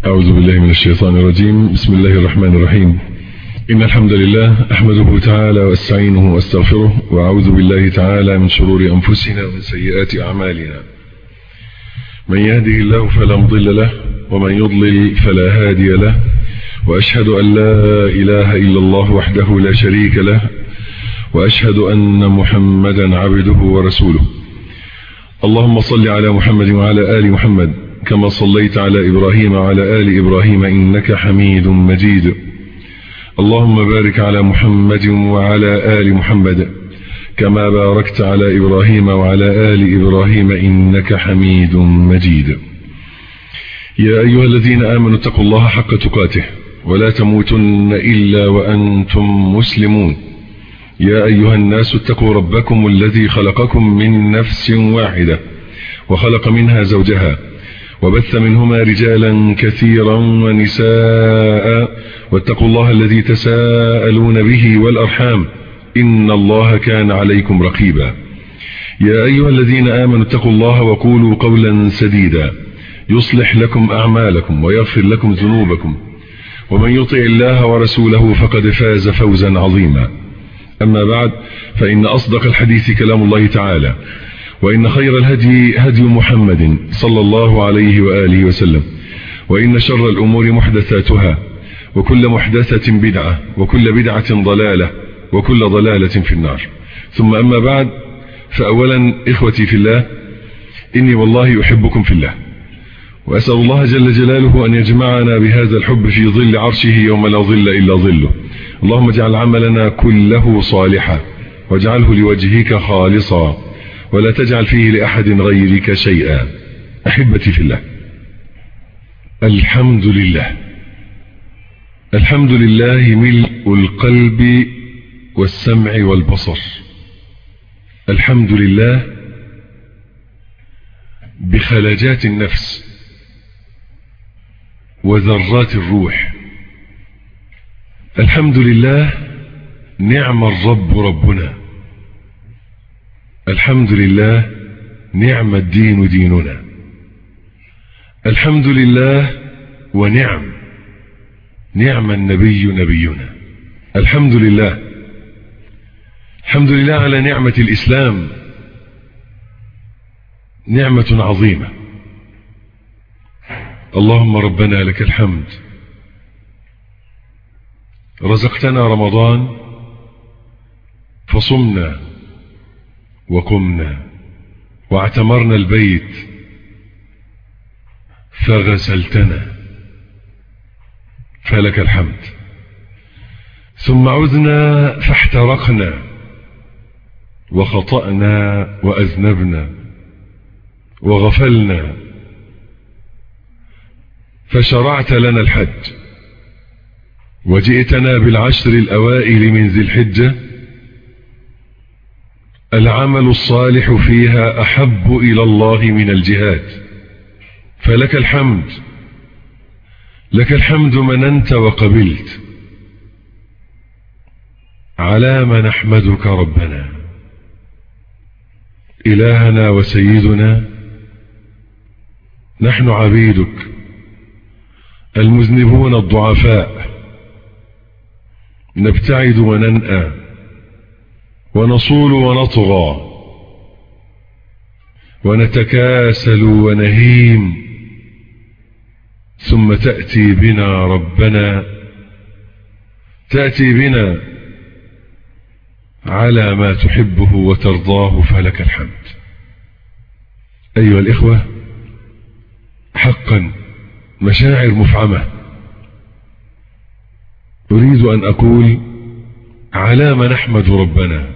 أعوذ بالله من الشيطان الرجيم بسم الله الرحمن الرحيم إن الحمد لله أحمده تعالى واستعينه واستغفره وأعوذ بالله تعالى من شرور أنفسنا ومن سيئات أعمالنا من يهده الله فلا مضل له ومن يضلل فلا هادي له وأشهد أن لا إله إلا الله وحده لا شريك له وأشهد أن محمدا عبده ورسوله اللهم صل على محمد وعلى آل محمد كما صليت على إبراهيم وعلى آل إبراهيم إنك حميد مجيد اللهم بارك على محمد وعلى آل محمد كما باركت على إبراهيم وعلى آل إبراهيم إنك حميد مجيد يا أيها الذين آمنوا اتقوا الله حق تقاته ولا تموتن إلا وأنتم مسلمون يا أيها الناس اتقوا ربكم الذي خلقكم من نفس واحدة وخلق منها زوجها وبث منهما رجالا كثيرا ونساء واتقوا الله الذي تساءلون به والأرحام إن الله كان عليكم رقيبا يا أيها الذين آمنوا اتقوا الله وقولوا قولا سديدا يصلح لكم أعمالكم ويغفر لكم ذنوبكم ومن يطع الله ورسوله فقد فاز فوزا عظيما أما بعد فإن أصدق الحديث كلام الله تعالى وإن خير الهدي هدي محمد صلى الله عليه وآله وسلم وإن شر الأمور محدثاتها وكل محدثة بدعة وكل بدعة ضلالة وكل ضلالة في النار ثم أما بعد فأولا إخوتي في الله إني والله أحبكم في الله وأسأل الله جل جلاله أن يجمعنا بهذا الحب في ظل عرشه يوم لا ظل إلا ظله اللهم اجعل عملنا كله صالحا واجعله لوجهك خالصا ولا تجعل فيه لأحد غيرك شيئا أحبتي في الله الحمد لله الحمد لله ملء القلب والسمع والبصر الحمد لله بخلجات النفس وذرات الروح الحمد لله نعم الرب ربنا الحمد لله نعم الدين ديننا الحمد لله ونعم نعم النبي نبينا الحمد لله الحمد لله على نعمة الإسلام نعمة عظيمة اللهم ربنا لك الحمد رزقتنا رمضان فصمنا وقمنا واعتمرنا البيت فغسلتنا فلك الحمد ثم عذنا فاحترقنا وخطأنا وأذنبنا وغفلنا فشرعت لنا الحج وجئتنا بالعشر الأوائل من ذي الحجة العمل الصالح فيها أحب إلى الله من الجهاد فلك الحمد لك الحمد مننت وقبلت على ما نحمدك ربنا إلهنا وسيدنا نحن عبيدك المذنبون الضعفاء نبتعد وننأى ونصول ونطغى ونتكاسل ونهيم ثم تأتي بنا ربنا تأتي بنا على ما تحبه وترضاه فلك الحمد أيها الإخوة حقا مشاعر مفعمة أريد أن أقول على ما نحمد ربنا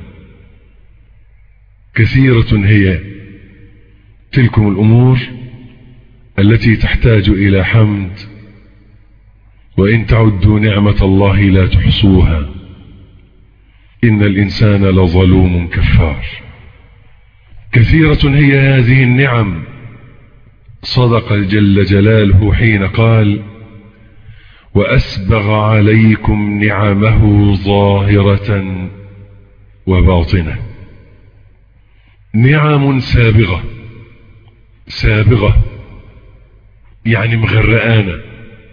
كثيرة هي تلكم الأمور التي تحتاج إلى حمد وإن تعدوا نعمة الله لا تحصوها إن الإنسان لظلوم كفار كثيرة هي هذه النعم صدق جل جلاله حين قال وأسبغ عليكم نعمه ظاهرة وباطنة نعم سابغة سابغة يعني مغرقانة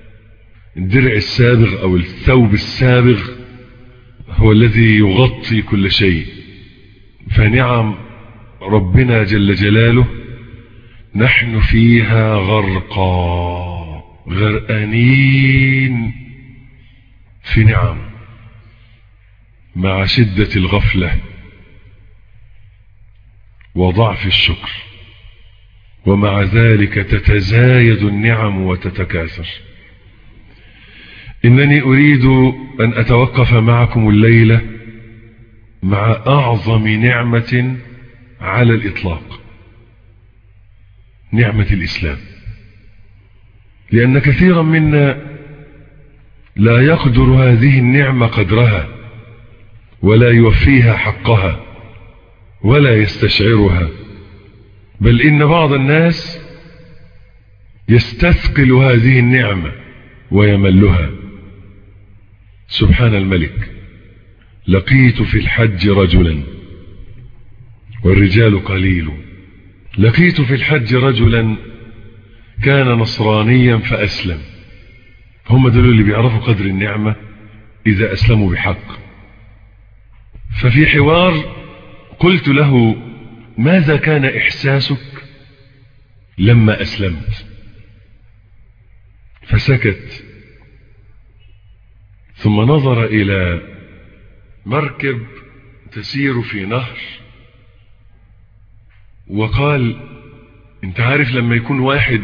الدرع السابغ او الثوب السابغ هو الذي يغطي كل شيء فنعم ربنا جل جلاله نحن فيها غرقا غرقانين في نعم مع شدة الغفلة وضعف الشكر ومع ذلك تتزايد النعم وتتكاثر إنني أريد أن أتوقف معكم الليلة مع أعظم نعمة على الإطلاق نعمة الإسلام لأن كثيرا منا لا يقدر هذه النعمة قدرها ولا يوفيها حقها ولا يستشعرها بل إن بعض الناس يستثقل هذه النعمة ويملها سبحان الملك لقيت في الحج رجلا والرجال قليل لقيت في الحج رجلا كان نصرانيا فأسلم هم دول اللي بيعرفوا قدر النعمة إذا أسلموا بحق ففي حوار قلت له ماذا كان إحساسك لما أسلمت فسكت ثم نظر إلى مركب تسير في نهر وقال انت عارف لما يكون واحد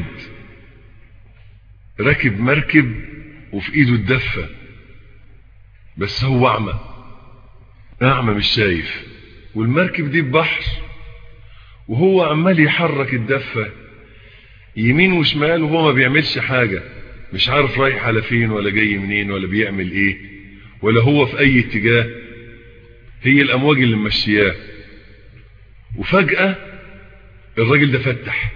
راكب مركب وفي ايده الدفة بس هو اعمى اعمى مش شايف والمركب دي ببحر وهو عمال يحرك الدفة يمين وشمال وهو ما بيعملش حاجة مش عارف رايح على فين ولا جاي منين ولا بيعمل ايه ولا هو في اي اتجاه هي الامواج اللي ممشياه وفجأة الراجل ده فتح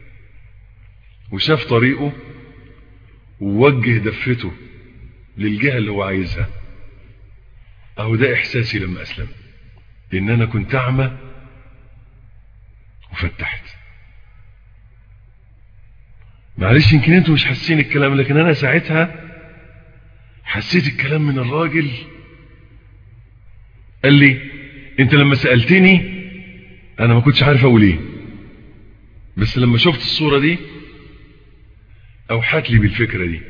وشاف طريقه ووجه دفته للجهة اللي هو عايزها اهو ده احساسي لما اسلم لان انا كنت اعمى وفتحت معلش يمكن انتوا مش حاسين الكلام لكن انا ساعتها حسيت الكلام من الراجل قال لي انت لما سألتني انا ما كنتش عارف اقول ايه بس لما شفت الصورة دي اوحت لي بالفكرة دي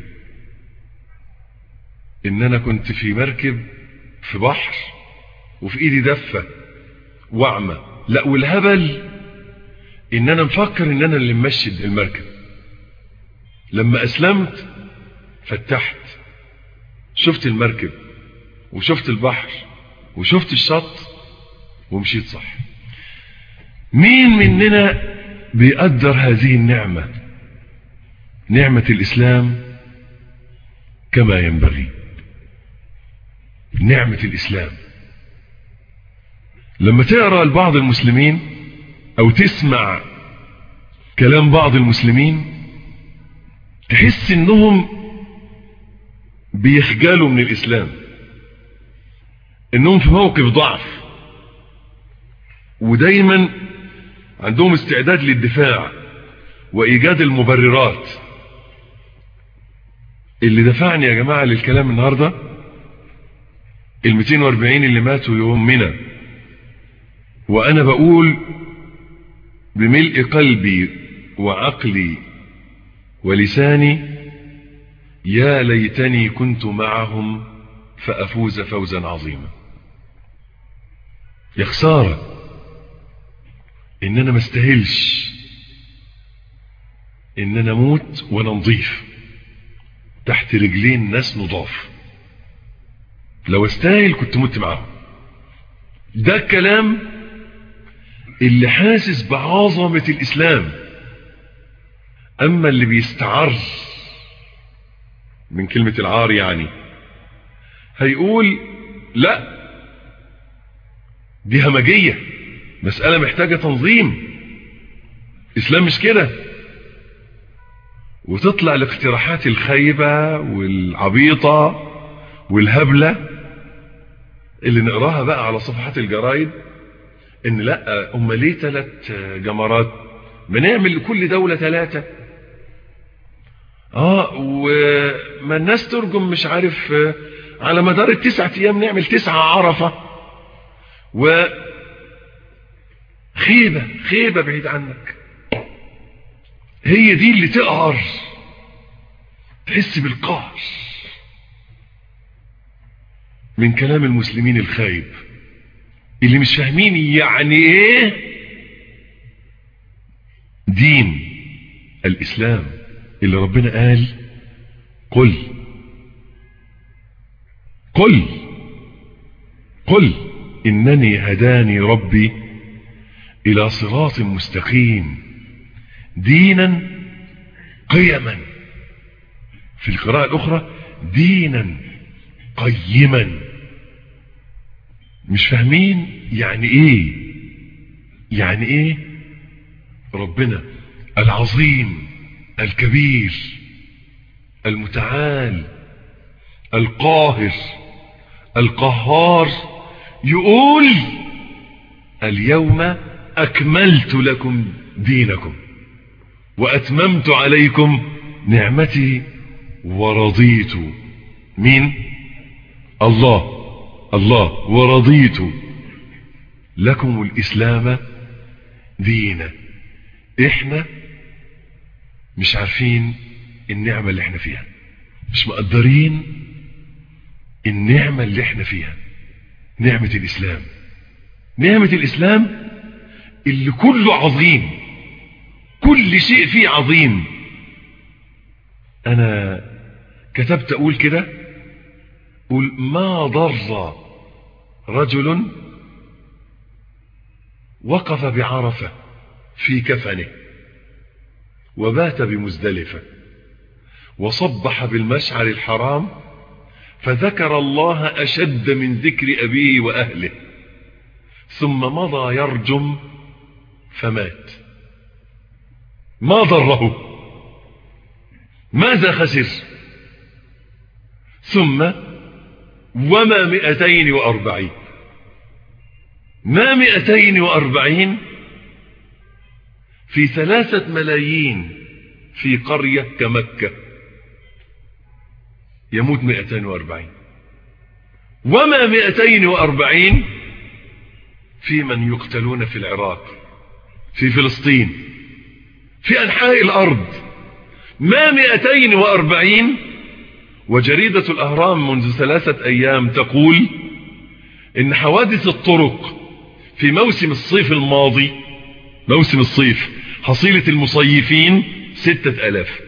ان انا كنت في مركب في بحر وفي ايدي دفة واعمى لا والهبل ان انا مفكر ان انا اللي ممشي المركب لما اسلمت فتحت شفت المركب وشفت البحر وشفت الشط ومشيت صح مين مننا بيقدر هذه النعمة نعمة الإسلام كما ينبغي نعمة الإسلام لما تقرأ لبعض المسلمين أو تسمع كلام بعض المسلمين تحس انهم بيخجلوا من الإسلام انهم في موقف ضعف ودايما عندهم استعداد للدفاع وإيجاد المبررات اللي دفعني يا جماعة للكلام النهاردة ال 240 اللي ماتوا يوم منى وأنا بقول بملء قلبي وعقلي ولساني يا ليتني كنت معهم فأفوز فوزا عظيما يا خسارة إن أنا ما استاهلش إن أنا أموت وأنا نضيف تحت رجلين ناس نضاف لو استاهل كنت مت معاهم ده الكلام اللي حاسس بعظمة الإسلام أما اللي بيستعر من كلمة العار يعني هيقول لا دي همجية مسألة محتاجة تنظيم إسلام مش كده وتطلع الاقتراحات الخيبة والعبيطة والهبلة اللي نقراها بقى على صفحات الجرايد ان لا هم ليه ثلاث جمرات بنعمل لكل دولة ثلاثة اه ما الناس ترجم مش عارف على مدار التسعة ايام نعمل تسعة عرفة و خيبة خيبة بعيد عنك هي دي اللي تقهر تحس بالقهر من كلام المسلمين الخايب اللي مش فاهمين يعني ايه دين الاسلام اللي ربنا قال قل قل قل انني هداني ربي الى صراط مستقيم دينا قيما في القراءة الاخرى دينا قيما مش فاهمين يعني ايه يعني ايه ربنا العظيم الكبير المتعال القاهر القهار يقول اليوم اكملت لكم دينكم واتممت عليكم نعمتي ورضيت مين الله الله ورضيت لكم الإسلام دينا احنا مش عارفين النعمة اللي احنا فيها مش مقدرين النعمة اللي احنا فيها نعمة الإسلام نعمة الإسلام اللي كله عظيم كل شيء فيه عظيم أنا كتبت أقول كده قل ما ضر رجل وقف بعرفة في كفنه وبات بمزدلفة وصبح بالمشعر الحرام فذكر الله أشد من ذكر أبيه وأهله ثم مضى يرجم فمات ما ضره ماذا خسر ثم وما مئتين وأربعين ما مئتين وأربعين في ثلاثة ملايين في قرية كمكة يموت مئتين وأربعين وما مئتين وأربعين في من يقتلون في العراق في فلسطين في أنحاء الأرض ما مئتين وأربعين وجريدة الأهرام منذ ثلاثة أيام تقول إن حوادث الطرق في موسم الصيف الماضي موسم الصيف حصيلة المصيفين ستة ألاف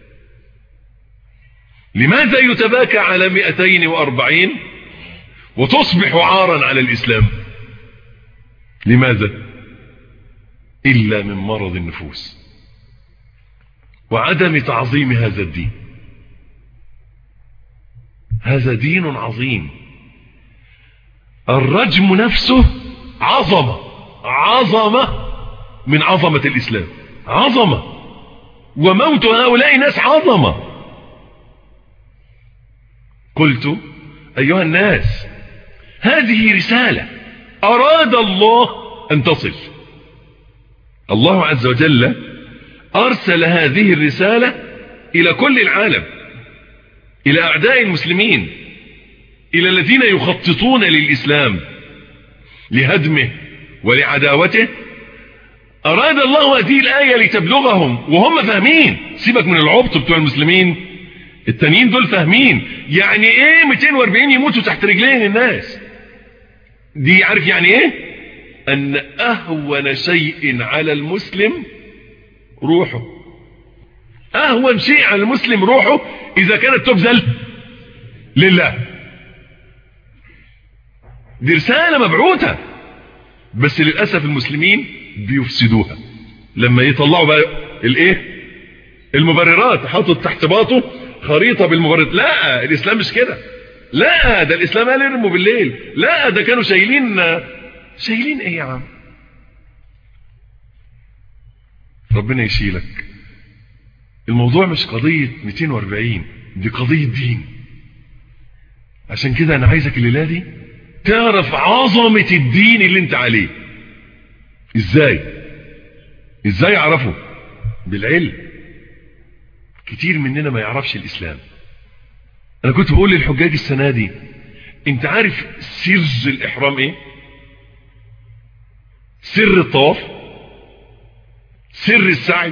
لماذا يتباكى على مئتين وأربعين وتصبح عارا على الإسلام لماذا إلا من مرض النفوس وعدم تعظيم هذا الدين هذا دين عظيم الرجم نفسه عظمة عظمة من عظمة الإسلام عظمة وموت هؤلاء الناس عظمة قلت أيها الناس هذه رسالة أراد الله أن تصل الله عز وجل أرسل هذه الرسالة إلى كل العالم إلى أعداء المسلمين إلى الذين يخططون للإسلام لهدمه ولعداوته أراد الله هذه الآية لتبلغهم وهم فاهمين سيبك من العبط بتوع المسلمين التانيين دول فاهمين يعني ايه 240 يموتوا تحت رجلين الناس دي عارف يعني ايه ان اهون شيء على المسلم روحه اهون شيء على المسلم روحه اذا كانت تبذل لله دي رسالة مبعوثة بس للأسف المسلمين بيفسدوها لما يطلعوا بقى الايه المبررات حاطط تحت باطه خريطة بالمبررات لا الاسلام مش كده لا ده الاسلام قال ارموا بالليل لا ده كانوا شايلين شايلين ايه يا عم ربنا يشيلك الموضوع مش قضية 240 دي قضية دين عشان كده انا عايزك الليلة دي تعرف عظمة الدين اللي انت عليه ازاي ازاي اعرفه بالعلم كتير مننا ما يعرفش الاسلام انا كنت بقول للحجاج السنة دي انت عارف سر الاحرام ايه سر الطواف سر السعي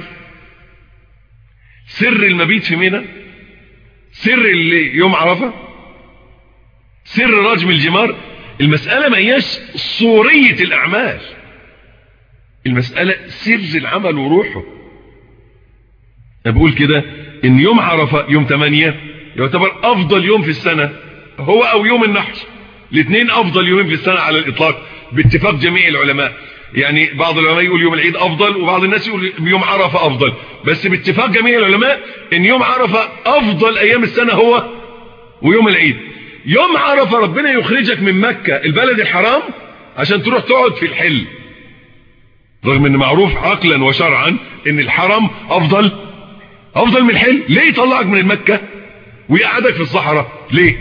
سر المبيت في منى سر اللي يوم عرفة سر رجم الجمار المسألة ما هياش صورية الأعمال المسألة سر العمل وروحه أنا بقول كده إن يوم عرفة يوم 8 يعتبر أفضل يوم في السنة هو أو يوم النحر الاثنين أفضل يومين في السنة على الإطلاق باتفاق جميع العلماء يعني بعض العلماء يقول يوم العيد أفضل وبعض الناس يقول يوم عرفة أفضل بس باتفاق جميع العلماء إن يوم عرفة أفضل أيام السنة هو ويوم العيد يوم عرفة ربنا يخرجك من مكة البلد الحرام عشان تروح تقعد في الحل رغم ان معروف عقلا وشرعا ان الحرم افضل افضل من الحل ليه يطلعك من المكة ويقعدك في الصحراء ليه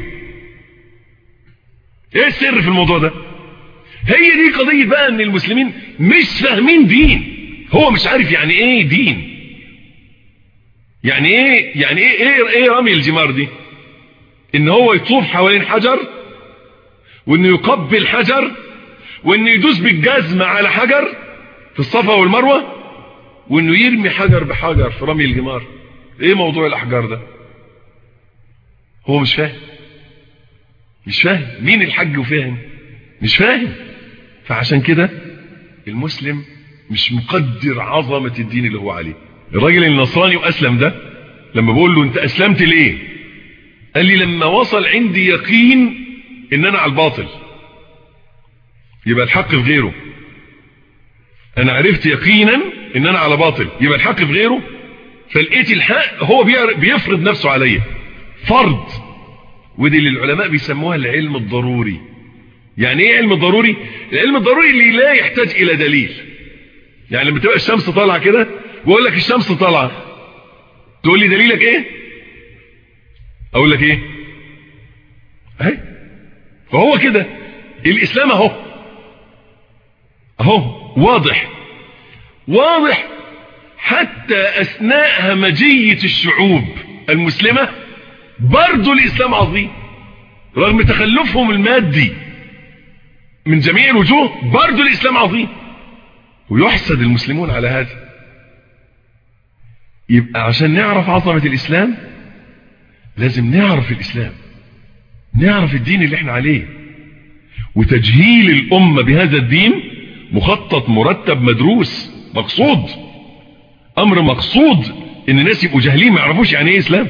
ايه السر في الموضوع ده هي دي قضية بقى ان المسلمين مش فاهمين دين هو مش عارف يعني ايه دين يعني ايه يعني ايه ايه, إيه رمي الجمار دي ان هو يطوف حوالين حجر وانه يقبل حجر وانه يدوس بالجزمة على حجر في الصفا والمروة وانه يرمي حجر بحجر في رمي الجمار ايه موضوع الاحجار ده هو مش فاهم مش فاهم مين الحج وفاهم مش فاهم فعشان كده المسلم مش مقدر عظمة الدين اللي هو عليه الراجل النصراني واسلم ده لما بقول له انت اسلمت ليه قال لي لما وصل عندي يقين ان انا على الباطل يبقى الحق في غيره انا عرفت يقينا ان انا على باطل يبقى الحق في غيره فلقيت الحق هو بيفرض نفسه عليا فرض ودي اللي العلماء بيسموها العلم الضروري يعني ايه علم الضروري العلم الضروري اللي لا يحتاج الى دليل يعني لما تبقى الشمس طالعه كده بقول لك الشمس طالعه تقول لي دليلك ايه اقول لك ايه اهي فهو كده الاسلام اهو اهو واضح واضح حتى اثناء همجية الشعوب المسلمة برضو الاسلام عظيم رغم تخلفهم المادي من جميع الوجوه برضو الاسلام عظيم ويحسد المسلمون على هذا يبقى عشان نعرف عظمة الاسلام لازم نعرف الاسلام نعرف الدين اللي احنا عليه وتجهيل الامة بهذا الدين مخطط مرتب مدروس مقصود امر مقصود ان الناس يبقوا جاهلين ما يعرفوش يعني ايه اسلام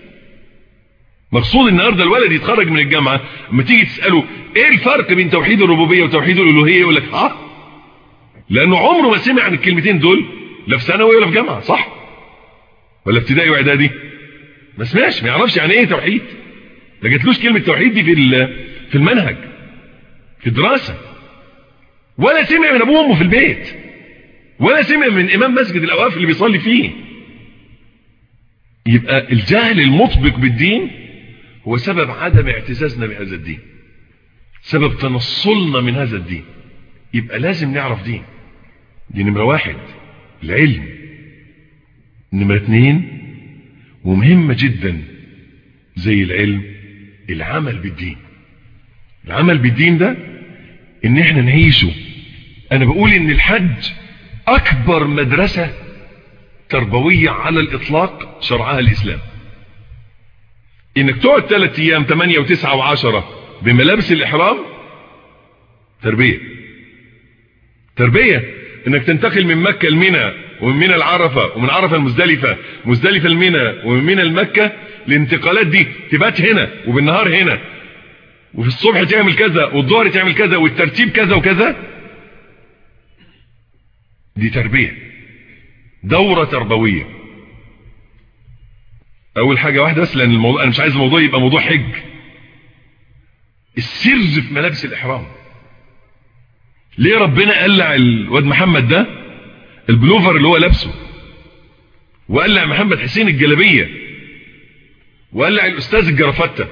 مقصود النهارده الولد يتخرج من الجامعه اما تيجي تساله ايه الفرق بين توحيد الربوبيه وتوحيد الالوهيه يقول لك اه لانه عمره ما سمع عن الكلمتين دول لا في ثانوي ولا في جامعه صح ولا ابتدائي واعدادي ما سمعش ما يعرفش يعني ايه توحيد ما جاتلوش كلمه توحيد دي في في المنهج في الدراسه ولا سمع من ابوه وامه في البيت ولا سمع من امام مسجد الاوقاف اللي بيصلي فيه يبقى الجهل المطبق بالدين هو سبب عدم اعتزازنا بهذا الدين سبب تنصلنا من هذا الدين يبقى لازم نعرف دين دي نمرة واحد العلم نمرة اتنين ومهمة جدا زي العلم العمل بالدين العمل بالدين ده ان احنا نعيشه انا بقول ان الحج اكبر مدرسة تربوية على الاطلاق شرعها الاسلام انك تقعد ثلاث ايام 8 و9 و10 بملابس الاحرام تربية تربية انك تنتقل من مكة لمنى ومن منى العرفة ومن عرفة المزدلفة مزدلفة لمنى ومن منى لمكة الانتقالات دي تبات هنا وبالنهار هنا وفي الصبح تعمل كذا والظهر تعمل كذا والترتيب كذا وكذا دي تربية دورة تربوية اول حاجة واحدة بس لان الموضوع انا مش عايز الموضوع يبقى موضوع حج السر في ملابس الاحرام ليه ربنا قلع الواد محمد ده البلوفر اللي هو لابسه وقلع محمد حسين الجلبية وقلع الاستاذ الجرافته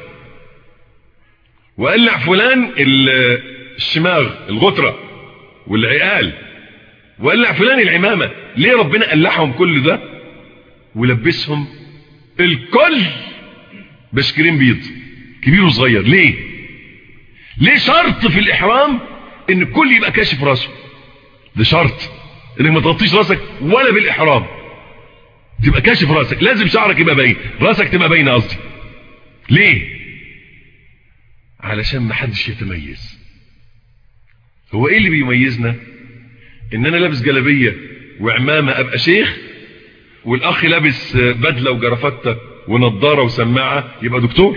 وقلع فلان الشماغ الغترة والعقال وقلع فلان العمامة ليه ربنا قلعهم كل ده ولبسهم الكل بشكرين بيض كبير وصغير ليه ليه شرط في الإحرام ان الكل يبقى كاشف راسه ده شرط انك ما تغطيش راسك ولا بالإحرام تبقى كاشف راسك لازم شعرك يبقى باين راسك تبقى باينه قصدي ليه علشان ما حدش يتميز هو ايه اللي بيميزنا ان انا لابس جلابيه وعمامه ابقى شيخ والاخ لابس بدله وجرافته ونضاره وسماعه يبقى دكتور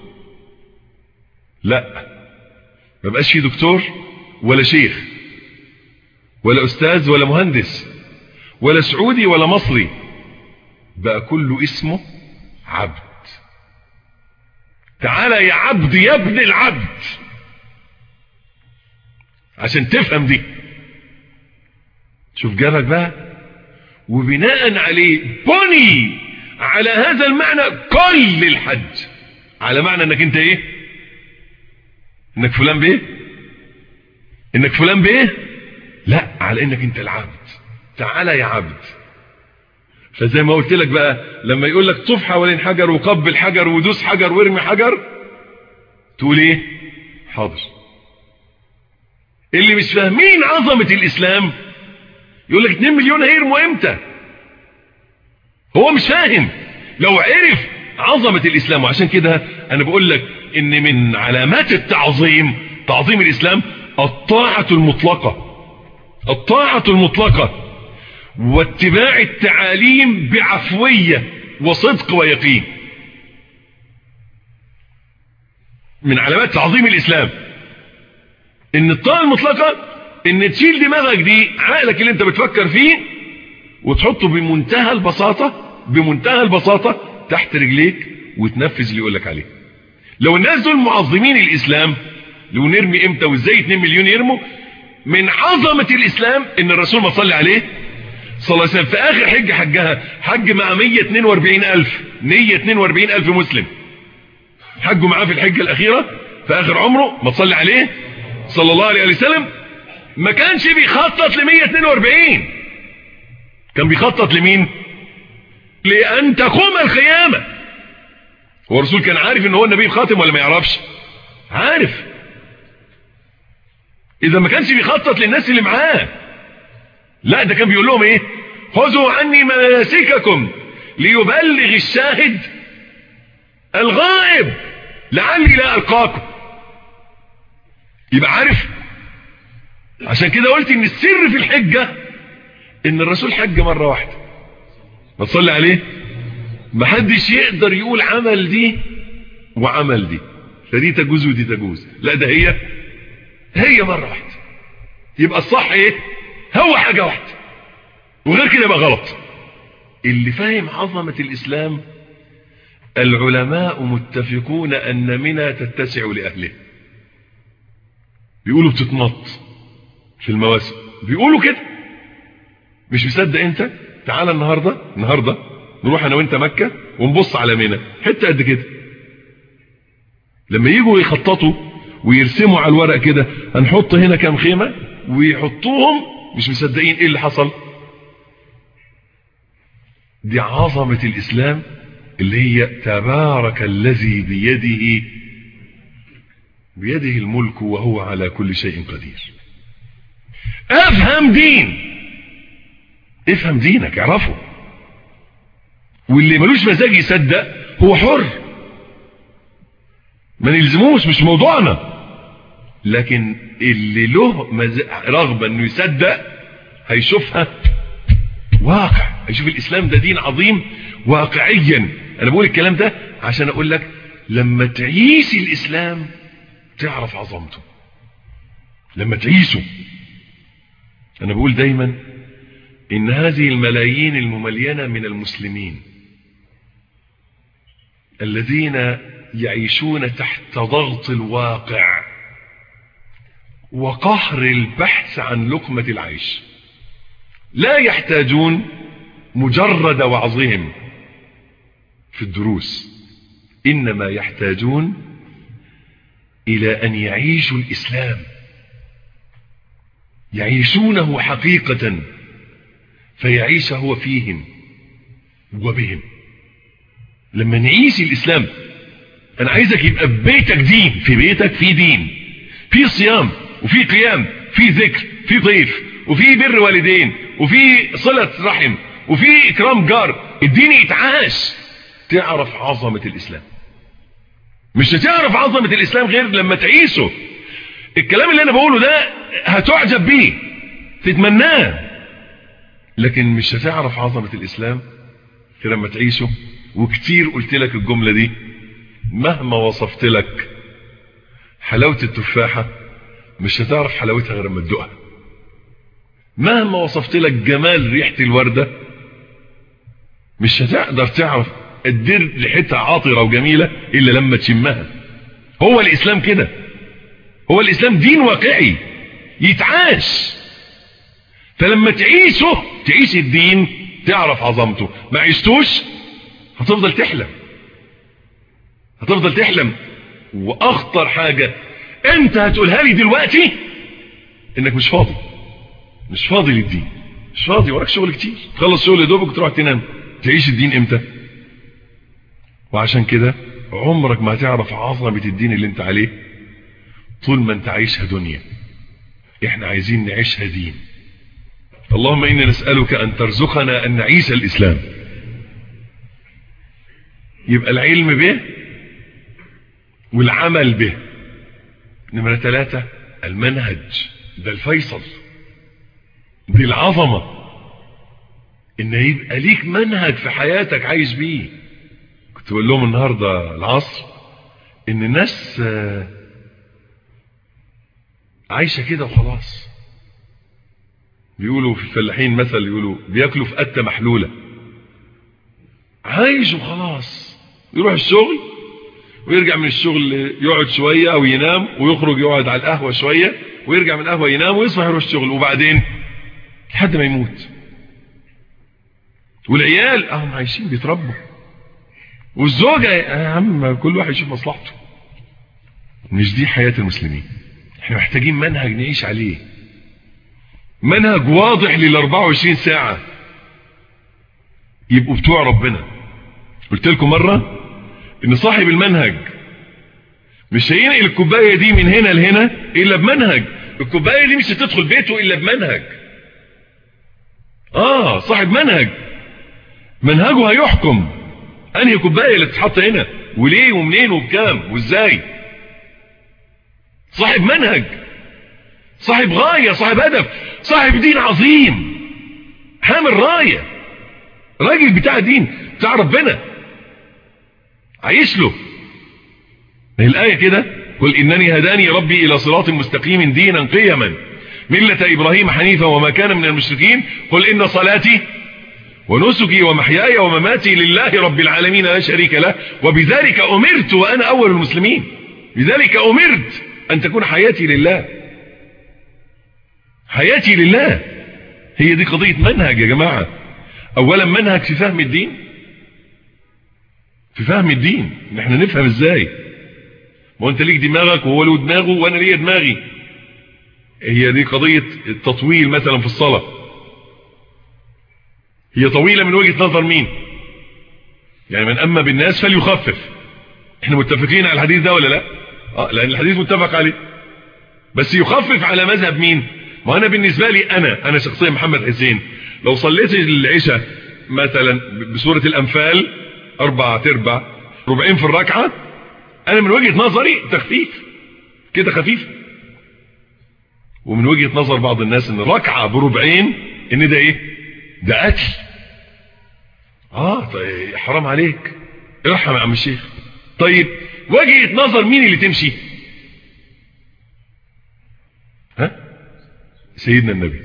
لا ما بقاش في دكتور ولا شيخ ولا استاذ ولا مهندس ولا سعودي ولا مصري بقى كله اسمه عبد تعالى يا عبد يا ابن العبد عشان تفهم دي شوف جابك بقى وبناء عليه بني على هذا المعنى كل الحج على معنى انك انت ايه انك فلان بايه انك فلان بايه لا على انك انت العبد تعالى يا عبد فزي ما قلت لك بقى لما يقول لك طوف حوالين حجر وقبل حجر ودوس حجر وارمي حجر تقول ايه حاضر اللي مش فاهمين عظمة الاسلام يقول لك 2 مليون هيرموا امتى هو مش فاهم لو عرف عظمة الاسلام وعشان كده انا بقول لك ان من علامات التعظيم تعظيم الاسلام الطاعة المطلقة الطاعة المطلقة واتباع التعاليم بعفوية وصدق ويقين من علامات تعظيم الإسلام ان الطاعة المطلقة ان تشيل دماغك دي عقلك اللي انت بتفكر فيه وتحطه بمنتهى البساطة بمنتهى البساطة تحت رجليك وتنفذ اللي يقولك عليه لو الناس دول معظمين الإسلام لو نرمي امتى وازاي 2 مليون يرموا من عظمة الإسلام ان الرسول ما صلي عليه صلى الله عليه وسلم في آخر حج حجها حج مع 142 ألف 142 ألف مسلم حجوا معاه في الحجة الأخيرة في آخر عمره ما تصلي عليه صلى الله عليه وسلم ما كانش بيخطط ل 142 كان بيخطط لمين لأن تقوم القيامة هو الرسول كان عارف ان هو النبي الخاتم ولا ما يعرفش عارف اذا ما كانش بيخطط للناس اللي معاه لا ده كان بيقول لهم ايه خذوا عني مناسككم ليبلغ الشاهد الغائب لعلي لا القاكم يبقى عارف عشان كده قلت ان السر في الحجة ان الرسول حج مرة واحدة ما تصلي عليه محدش يقدر يقول عمل دي وعمل دي فدي تجوز ودي تجوز لا ده هي هي مرة واحدة يبقى الصح ايه هو حاجة واحدة وغير كده يبقى غلط اللي فاهم عظمة الإسلام العلماء متفقون أن منى تتسع لأهله بيقولوا بتتنط في المواسم بيقولوا كده مش مصدق انت تعالى النهاردة النهاردة نروح انا وانت مكة ونبص على منى حتة قد كده لما يجوا يخططوا ويرسموا على الورق كده هنحط هنا كام خيمة ويحطوهم مش مصدقين ايه اللي حصل دي عظمة الاسلام اللي هي تبارك الذي بيده بيده الملك وهو على كل شيء قدير افهم دين افهم دينك اعرفه واللي ملوش مزاج يصدق هو حر ما نلزموش مش موضوعنا لكن اللي له رغبة انه يصدق هيشوفها واقع هيشوف الاسلام ده دين عظيم واقعيا انا بقول الكلام ده عشان اقول لك لما تعيش الاسلام تعرف عظمته لما تعيشه انا بقول دايما ان هذه الملايين المملينة من المسلمين الذين يعيشون تحت ضغط الواقع وقهر البحث عن لقمة العيش لا يحتاجون مجرد وعظهم في الدروس إنما يحتاجون إلى أن يعيشوا الإسلام يعيشونه حقيقة فيعيش هو فيهم وبهم لما نعيش الإسلام انا عايزك يبقى في بيتك دين في بيتك في دين في صيام وفي قيام في ذكر في ضيف وفي بر والدين وفي صلة رحم وفي اكرام جار الدين يتعاش تعرف عظمة الاسلام مش هتعرف عظمة الاسلام غير لما تعيشه الكلام اللي انا بقوله ده هتعجب بيه تتمناه لكن مش هتعرف عظمة الاسلام غير لما تعيشه وكتير قلت لك الجملة دي مهما وصفت لك حلاوة التفاحة مش هتعرف حلاوتها غير لما تدوقها مهما وصفت لك جمال ريحة الوردة مش هتقدر تعرف الدر ريحتها عاطرة وجميلة إلا لما تشمها هو الإسلام كده هو الإسلام دين واقعي يتعاش فلما تعيشه تعيش الدين تعرف عظمته ما عشتوش هتفضل تحلم هتفضل تحلم واخطر حاجة انت هتقولها لي دلوقتي انك مش فاضي مش فاضي للدين مش فاضي وراك شغل كتير تخلص شغل دوبك تروح تنام تعيش الدين امتى وعشان كده عمرك ما هتعرف عظمة الدين اللي انت عليه طول ما انت عايشها دنيا احنا عايزين نعيشها دين اللهم إنا نسألك أن ترزقنا أن نعيش الإسلام يبقى العلم به والعمل به نمرة ثلاثة المنهج ده الفيصل دي العظمة ان يبقى ليك منهج في حياتك عايش بيه كنت بقول لهم النهاردة العصر ان الناس عايشة كده وخلاص بيقولوا في الفلاحين مثل يقولوا بياكلوا في قتة محلولة عايش وخلاص يروح الشغل ويرجع من الشغل يقعد شوية او ينام ويخرج يقعد على القهوة شوية ويرجع من القهوة ينام ويصبح يروح الشغل وبعدين لحد ما يموت والعيال اهم عايشين بيتربوا والزوجة يا عم كل واحد يشوف مصلحته مش دي حياة المسلمين احنا محتاجين منهج نعيش عليه منهج واضح لل 24 ساعة يبقوا بتوع ربنا قلت لكم مرة ان صاحب المنهج مش هينقل الكوباية دي من هنا لهنا الا بمنهج الكوباية دي مش هتدخل بيته الا بمنهج اه صاحب منهج منهجه هيحكم انهي كوباية اللي تتحط هنا وليه ومنين وبكام وازاي صاحب منهج صاحب غاية صاحب هدف صاحب دين عظيم حامل راية راجل بتاع دين بتاع ربنا عايش له الآية كده قل إنني هداني ربي إلى صراط مستقيم دينا قيما ملة إبراهيم حنيفا وما كان من المشركين قل إن صلاتي ونسكي ومحياي ومماتي لله رب العالمين لا شريك له وبذلك أمرت وأنا أول المسلمين بذلك أمرت أن تكون حياتي لله حياتي لله هي دي قضية منهج يا جماعة أولا منهج في فهم الدين في فهم الدين ان احنا نفهم ازاي ما انت ليك دماغك وهو له دماغه وانا ليا دماغي هي دي قضية التطويل مثلا في الصلاة هي طويلة من وجهة نظر مين يعني من أما بالناس فليخفف احنا متفقين على الحديث ده ولا لا اه لأن الحديث متفق عليه بس يخفف على مذهب مين ما أنا بالنسبة لي أنا أنا شخصيا محمد حسين لو صليت العشاء مثلا بسورة الأنفال أربعة تربع ربعين في الركعة أنا من وجهة نظري تخفيف كده خفيف ومن وجهة نظر بعض الناس ان ركعة بربعين ان ده ايه ده قتل اه طيب حرام عليك ارحم يا عم الشيخ طيب وجهة نظر مين اللي تمشي ها سيدنا النبي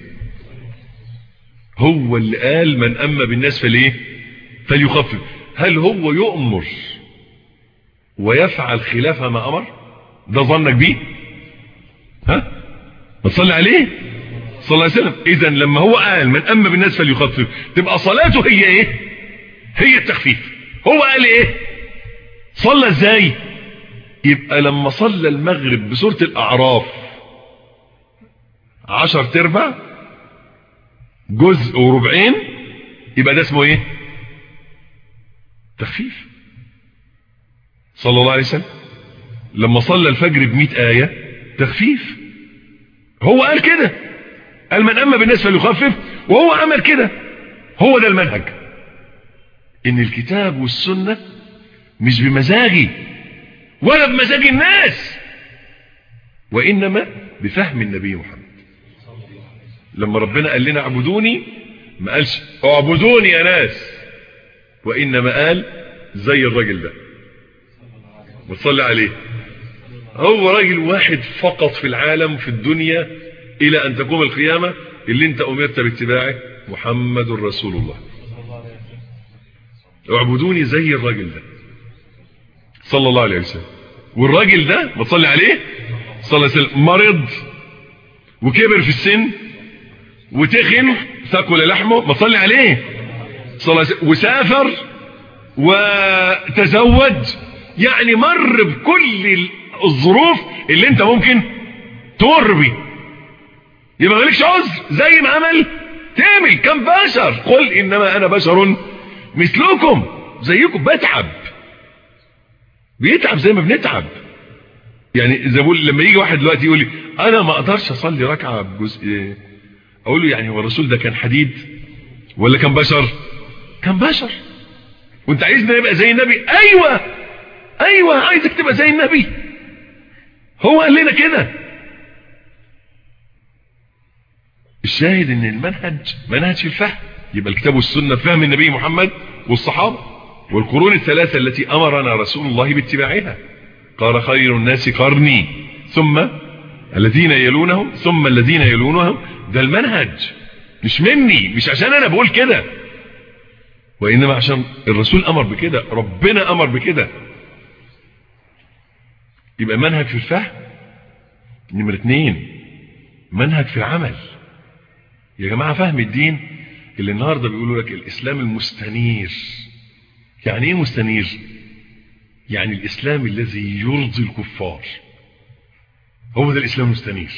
هو اللي قال من أما بالناس فليه فليخفف هل هو يؤمر ويفعل خلاف ما أمر ده ظنك بيه ها ما تصلي عليه صلى الله عليه وسلم اذا لما هو قال من أما بالناس فليخفف تبقى صلاته هي ايه هي التخفيف هو قال ايه صلى ازاي يبقى لما صلى المغرب بسورة الأعراف عشر تربع جزء وربعين يبقى ده اسمه ايه تخفيف صلى الله عليه وسلم لما صلى الفجر بمئة آية تخفيف هو قال كده قال من أما بالناس فليخفف وهو عمل كده هو ده المنهج ان الكتاب والسنة مش بمزاجي ولا بمزاج الناس وإنما بفهم النبي محمد لما ربنا قال لنا اعبدوني ما قالش اعبدوني يا ناس وإنما قال زي الراجل ده وتصلي عليه هو راجل واحد فقط في العالم في الدنيا إلى أن تقوم القيامة اللي انت أمرت باتباعه محمد رسول الله اعبدوني زي الراجل ده صلى الله عليه وسلم والراجل ده ما تصلي عليه صلى الله عليه وسلم مرض وكبر في السن وتخن ثقل لحمه ما تصلي عليه صلى الله عليه وسلم وسافر وتزوج يعني مر بكل الظروف اللي انت ممكن تمر بيه يبقى مالكش عذر زي ما عمل تعمل كم بشر قل انما انا بشر مثلكم زيكم بتعب بيتعب زي ما بنتعب يعني زي بقول لما يجي واحد دلوقتي يقول لي انا ما اقدرش اصلي ركعه بجزء اقول له يعني هو الرسول ده كان حديد ولا كان بشر كان بشر وانت عايزنا نبقى زي النبي ايوه ايوه عايزك تبقى زي النبي هو قال لنا كده الشاهد ان المنهج منهج في الفهم يبقى الكتاب والسنة فهم النبي محمد والصحابة والقرون الثلاثة التي امرنا رسول الله باتباعها قال خير الناس قرني ثم الذين يلونهم ثم الذين يلونهم ده المنهج مش مني مش عشان انا بقول كده وانما عشان الرسول امر بكده ربنا امر بكده يبقى منهج في الفهم نمرة اتنين منهج في العمل يا جماعة فهم الدين اللي النهاردة بيقولوا لك الإسلام المستنير يعني ايه مستنير يعني الإسلام الذي يرضي الكفار هو ده الإسلام المستنير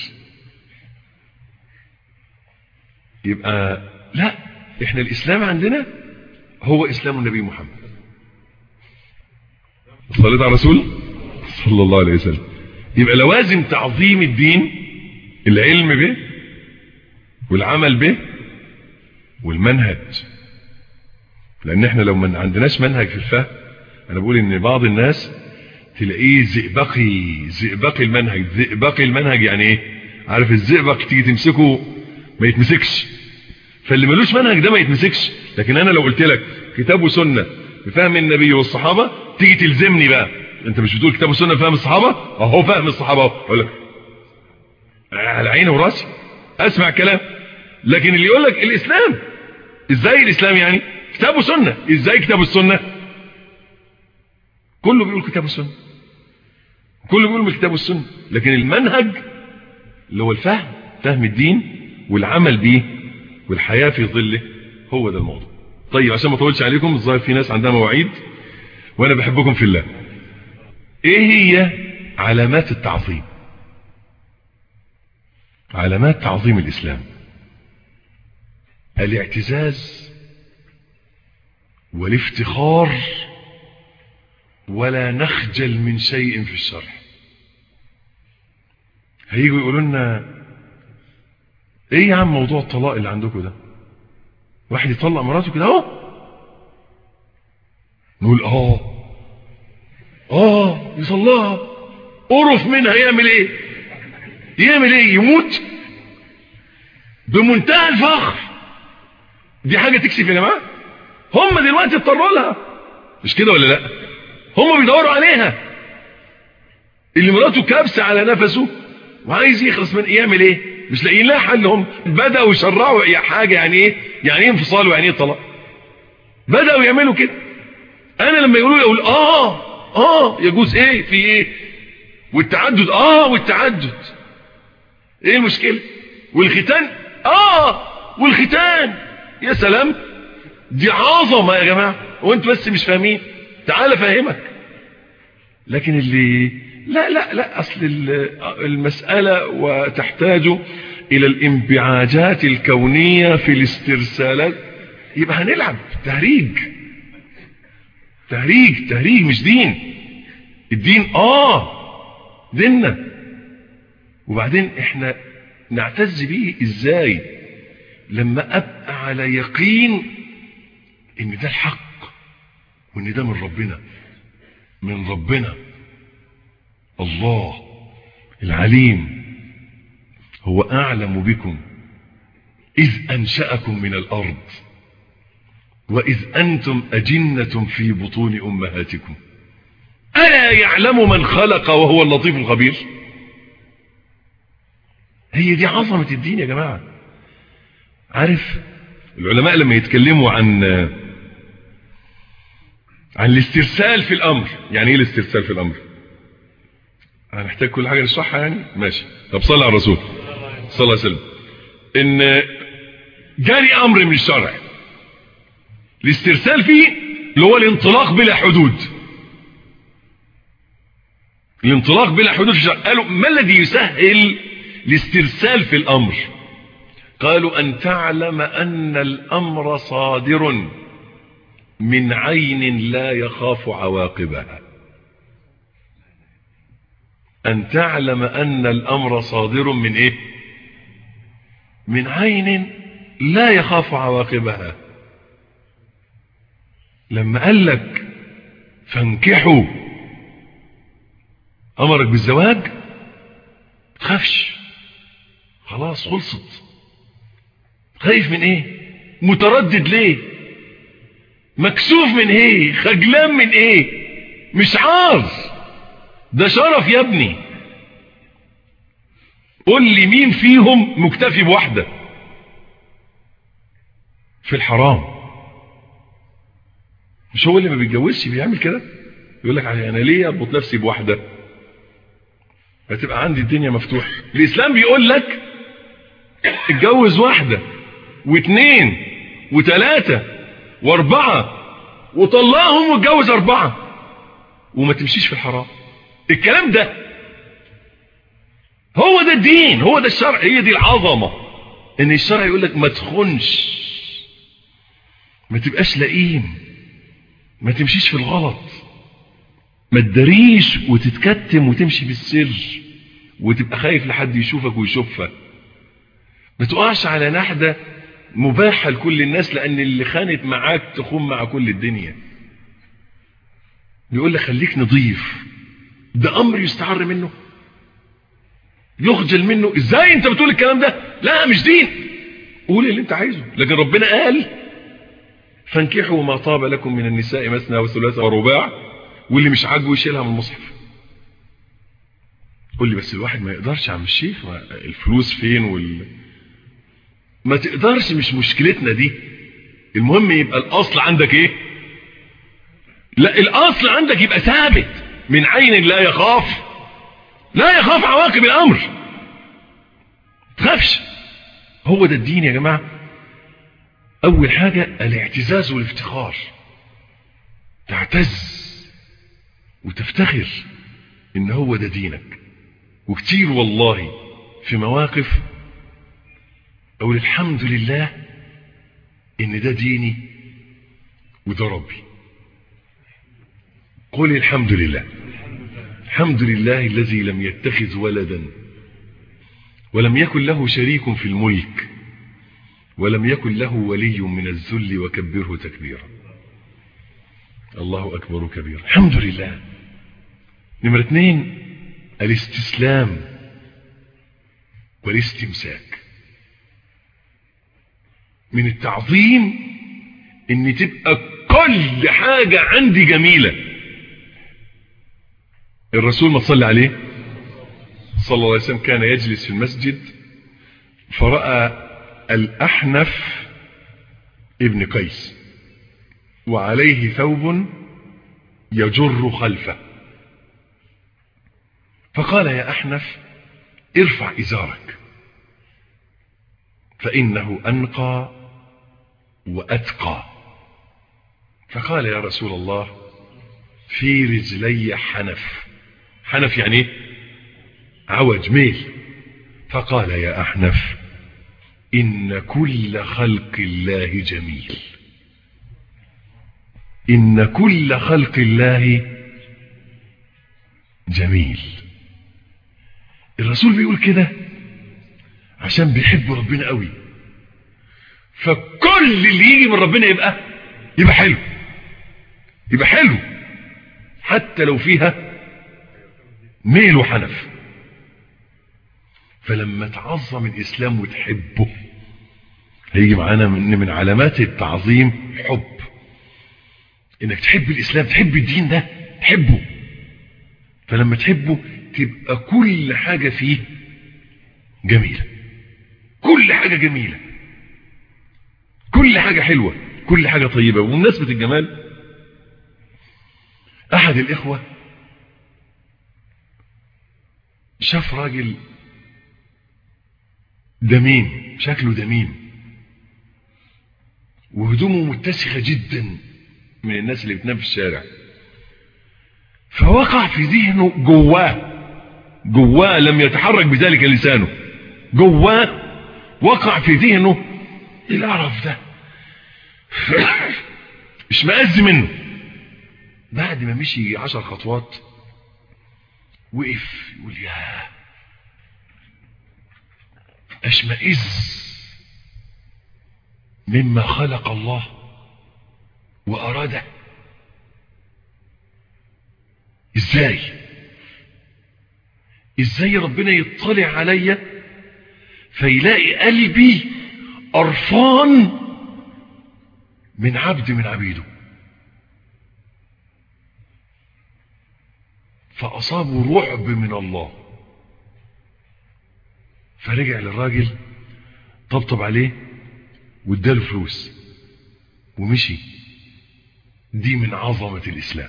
يبقى لا احنا الإسلام عندنا هو إسلام النبي محمد صليت على الرسول صلى الله عليه وسلم يبقى لوازم تعظيم الدين العلم به والعمل به والمنهج لان احنا لو ما عندناش منهج في الفهم انا بقول ان بعض الناس تلاقيه زئبقي زئبقي المنهج زئبقي المنهج يعني ايه عارف الزئبق تيجي تمسكه ما يتمسكش فاللي ملوش منهج ده ما يتمسكش لكن انا لو قلت لك كتاب وسنه بفهم النبي والصحابه تيجي تلزمني بقى انت مش بتقول كتاب وسنه بفهم الصحابه اهو فهم الصحابه اقول لك على عيني وراسي اسمع كلام لكن اللي يقول لك الاسلام ازاي الاسلام يعني كتاب وسنه ازاي كتاب السنه كله بيقول كتاب السنه كله بيقول من الكتاب والسنه لكن المنهج اللي هو الفهم فهم الدين والعمل به والحياه في ظله هو ده الموضوع طيب عشان ما اطولش عليكم الظاهر في ناس عندها مواعيد وانا بحبكم في الله ايه هي علامات التعظيم علامات تعظيم الاسلام الاعتزاز والافتخار ولا نخجل من شيء في الشرع هيجوا يقولوا لنا ايه يا عم موضوع الطلاق اللي عندكم ده واحد يطلق مراته كده اهو نقول اه اه يصلها قرف منها يعمل ايه يعمل ايه يموت بمنتهى الفخر دي حاجة تكسف يا جماعة هم دلوقتي اضطروا لها مش كده ولا لا هم بيدوروا عليها اللي مراته كابسة على نفسه وعايز يخلص من يعمل ايه مش لاقيين لها حل هم بدأوا يشرعوا حاجة يعني ايه يعني ايه انفصال ويعني ايه طلاق بدأوا يعملوا كده انا لما يقولوا لي اقول اه اه يجوز ايه في ايه والتعدد اه والتعدد ايه المشكلة والختان اه والختان يا سلام دي عظمة يا جماعة وانت بس مش فاهمين تعال فاهمك لكن اللي لا لا لا اصل المسألة وتحتاج الى الانبعاجات الكونية في الاسترسالات يبقى هنلعب تهريج تهريج تهريج مش دين الدين اه ديننا وبعدين احنا نعتز به ازاي لما ابقى على يقين ان ده الحق وان ده من ربنا من ربنا الله العليم هو اعلم بكم اذ انشأكم من الارض واذ انتم اجنة في بطون امهاتكم الا يعلم من خلق وهو اللطيف الخبير هي دي عظمة الدين يا جماعة عارف العلماء لما يتكلموا عن عن الاسترسال في الامر يعني ايه الاسترسال في الامر هنحتاج كل حاجة نشرحها يعني ماشي طب صلى على الرسول صلى الله عليه وسلم ان جاري امر من الشرع الاسترسال فيه اللي هو الانطلاق بلا حدود الانطلاق بلا حدود في الشرع قالوا ما الذي يسهل الاسترسال في الامر قالوا ان تعلم ان الامر صادر من عين لا يخاف عواقبها ان تعلم ان الامر صادر من ايه من عين لا يخاف عواقبها لما قال لك فانكحوا امرك بالزواج تخافش خلاص خلصت خايف من ايه متردد ليه مكسوف من ايه خجلان من ايه مش عار ده شرف يا ابني قول لي مين فيهم مكتفي بواحدة في الحرام مش هو اللي ما بيتجوزش بيعمل كده يقول لك انا ليه اربط نفسي بواحدة هتبقى عندي الدنيا مفتوحة الاسلام بيقول لك اتجوز واحدة واثنين وثلاثة واربعة وطلقهم واتجوز اربعة وما تمشيش في الحرام الكلام ده هو ده الدين هو ده الشرع هي دي العظمة ان الشرع يقول لك ما تخنش ما تبقاش لئيم ما تمشيش في الغلط ما تدريش وتتكتم وتمشي بالسر وتبقى خايف لحد يشوفك ويشوفك ما تقعش على نحدة مباحة لكل الناس لأن اللي خانت معاك تخون مع كل الدنيا يقول لك خليك نظيف ده أمر يستعر منه يخجل منه ازاي انت بتقول الكلام ده لا مش دين قول اللي انت عايزه لكن ربنا قال فانكحوا ما طاب لكم من النساء مثنى وثلاثة ورباع واللي مش عاجبه يشيلها من المصحف قول لي بس الواحد ما يقدرش يا عم الشيخ الفلوس فين وال ما تقدرش مش مشكلتنا دي المهم يبقى الاصل عندك ايه لا الاصل عندك يبقى ثابت من عين لا يخاف لا يخاف عواقب الامر تخافش هو ده الدين يا جماعة اول حاجة الاعتزاز والافتخار تعتز وتفتخر ان هو ده دينك وكتير والله في مواقف اقول الحمد لله ان ده ديني وده ربي قل الحمد لله الحمد لله الذي لم يتخذ ولدا ولم يكن له شريك في الملك ولم يكن له ولي من الذل وكبره تكبيرا الله أكبر كبيرا الحمد لله نمرة اثنين الاستسلام والاستمساك من التعظيم ان تبقى كل حاجة عندي جميلة الرسول ما تصلي عليه صلى الله عليه وسلم كان يجلس في المسجد فرأى الأحنف ابن قيس وعليه ثوب يجر خلفه فقال يا أحنف ارفع إزارك فإنه أنقى وأتقى فقال يا رسول الله في رجلي حنف حنف يعني ايه عوج ميل فقال يا أحنف إن كل خلق الله جميل إن كل خلق الله جميل الرسول بيقول كده عشان بيحب ربنا قوي فكل اللي يجي من ربنا يبقى يبقى حلو يبقى حلو حتى لو فيها ميل وحنف فلما تعظم الإسلام وتحبه هيجي معانا من, من علامات التعظيم حب انك تحب الإسلام تحب الدين ده تحبه فلما تحبه تبقى كل حاجة فيه جميلة كل حاجة جميلة كل حاجة حلوة كل حاجة طيبة وبمناسبة الجمال أحد الإخوة شاف راجل دميم شكله دميم وهدومه متسخة جدا من الناس اللي بتنام في الشارع فوقع في ذهنه جواه جواه لم يتحرك بذلك لسانه جواه وقع في ذهنه القرف ده اشمئز منه بعد ما مشي عشر خطوات وقف يقول يا اشمئز مما خلق الله وأراده ازاي ازاي ربنا يطلع عليا فيلاقي قلبي قرفان من عبد من عبيده فأصابه رعب من الله فرجع للراجل طبطب عليه واداله فلوس ومشي دي من عظمة الإسلام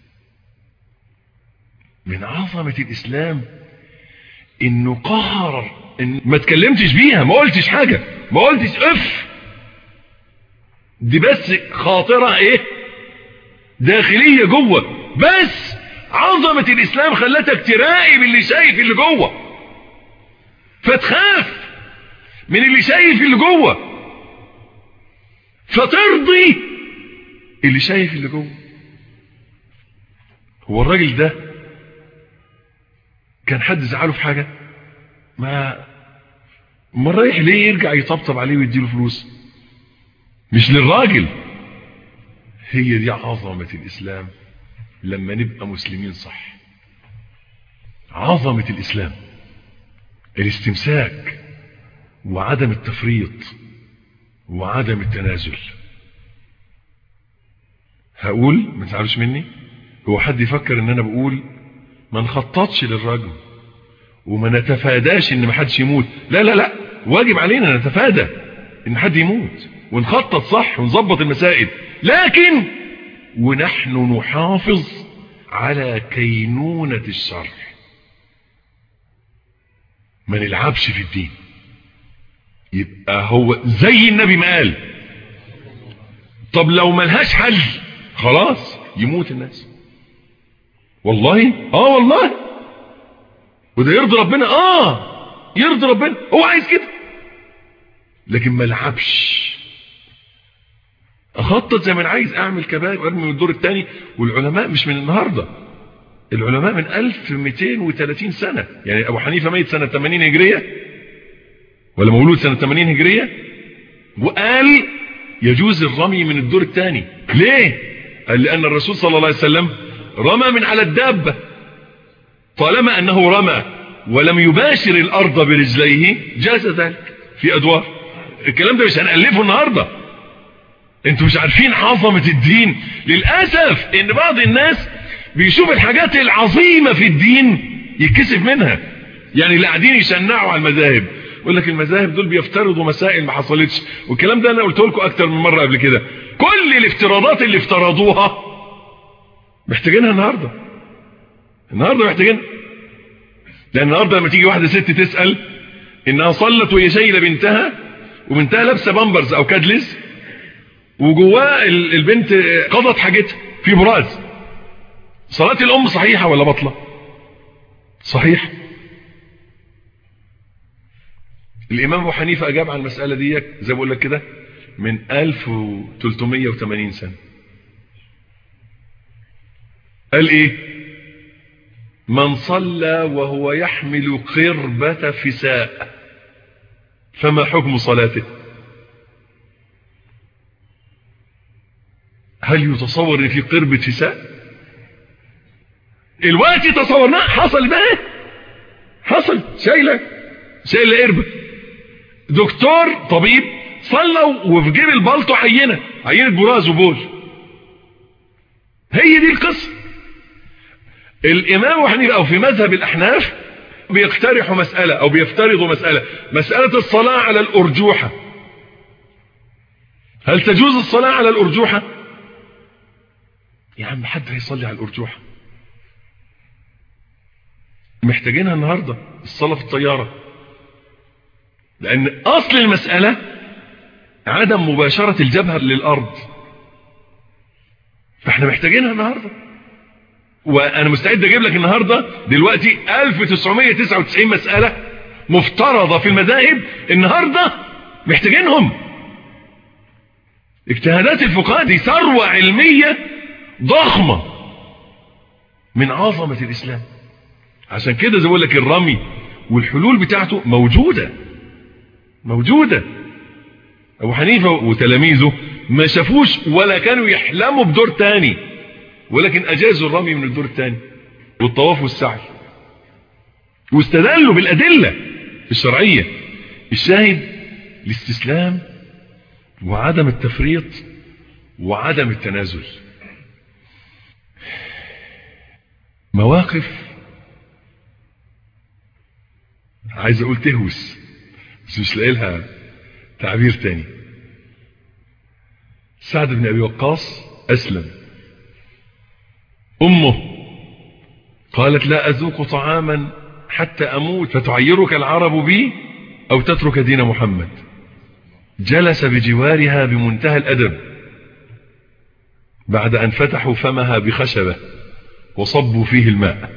من عظمة الإسلام إنه قهر إن ما تكلمتش بيها ما قلتش حاجة ما قلتش اف دي بس خاطرة ايه داخلية جوه بس عظمة الإسلام خلتك تراقب اللي شايف اللي جوه فتخاف من اللي شايف اللي جوه فترضي اللي شايف اللي جوه هو الراجل ده كان حد زعله في حاجة ما ما رايح ليه يرجع يطبطب عليه ويديله فلوس مش للراجل هي دي عظمة الإسلام لما نبقى مسلمين صح عظمة الإسلام الاستمساك وعدم التفريط وعدم التنازل هقول ما تزعلوش مني هو حد يفكر ان انا بقول ما نخططش للرجم وما نتفاداش ان ما حدش يموت لا لا لا واجب علينا نتفادى ان حد يموت ونخطط صح ونظبط المسائل لكن ونحن نحافظ على كينونة الشرع ما نلعبش في الدين يبقى هو زي النبي ما قال طب لو ملهاش حل خلاص يموت الناس والله اه والله وده يرضي ربنا اه يرضي ربنا هو عايز كده لكن ما لعبش اخطط زي ما انا عايز اعمل كبائر وارمي من الدور الثاني والعلماء مش من النهارده العلماء من 1230 سنة يعني ابو حنيفة ميت سنة 80 هجرية ولا مولود سنة 80 هجرية وقال يجوز الرمي من الدور الثاني ليه قال لان الرسول صلى الله عليه وسلم رمى من على الدابة طالما انه رمى ولم يباشر الارض برجليه جاز ذلك في ادوار الكلام ده مش هنألفه النهاردة انتوا مش عارفين عظمة الدين للأسف ان بعض الناس بيشوف الحاجات العظيمة في الدين يتكسف منها يعني اللي قاعدين يشنعوا على المذاهب يقول لك المذاهب دول بيفترضوا مسائل ما حصلتش والكلام ده انا قلت لكم اكتر من مرة قبل كده كل الافتراضات اللي افترضوها محتاجينها النهاردة النهاردة محتاجينها لان النهاردة لما تيجي واحدة ست تسأل انها صلت وهي شايله بنتها وبنتها لابسه بامبرز او كادلز وجواه البنت قضت حاجتها في براز صلاة الام صحيحة ولا بطلة صحيح الامام ابو حنيفة اجاب عن المسألة دي زي بقول لك كده من 1380 سنة قال ايه من صلى وهو يحمل قربة فساء فما حكم صلاته هل يتصور ان في قربة فساء الوقت تصورناه حصل بقى حصل شايلة شايلة قربة دكتور طبيب صلى وفي جيب البلطو عينة عينة براز وبول هي دي القصة الامام حنيفه او في مذهب الاحناف بيقترحوا مسألة او بيفترضوا مسألة مسألة الصلاة على الارجوحة هل تجوز الصلاة على الارجوحة يا عم حد هيصلي على الارجوحة محتاجينها النهاردة الصلاة في الطيارة لان اصل المسألة عدم مباشرة الجبهة للارض فاحنا محتاجينها النهاردة وانا مستعد اجيب لك النهاردة دلوقتي 1999 مسألة مفترضة في المذاهب النهاردة محتاجينهم اجتهادات الفقهاء دي ثروة علمية ضخمة من عظمة الاسلام عشان كده زي بقول لك الرمي والحلول بتاعته موجودة موجودة ابو حنيفة وتلاميذه ما شافوش ولا كانوا يحلموا بدور تاني ولكن اجازوا الرمي من الدور الثاني والطواف والسعي واستدلوا بالادله الشرعيه الشاهد الاستسلام وعدم التفريط وعدم التنازل مواقف عايز اقول تهوس بس مش لاقي لها تعبير تاني سعد بن ابي وقاص اسلم أمه قالت لا أذوق طعاما حتى أموت فتعيرك العرب بي أو تترك دين محمد جلس بجوارها بمنتهى الأدب بعد أن فتحوا فمها بخشبة وصبوا فيه الماء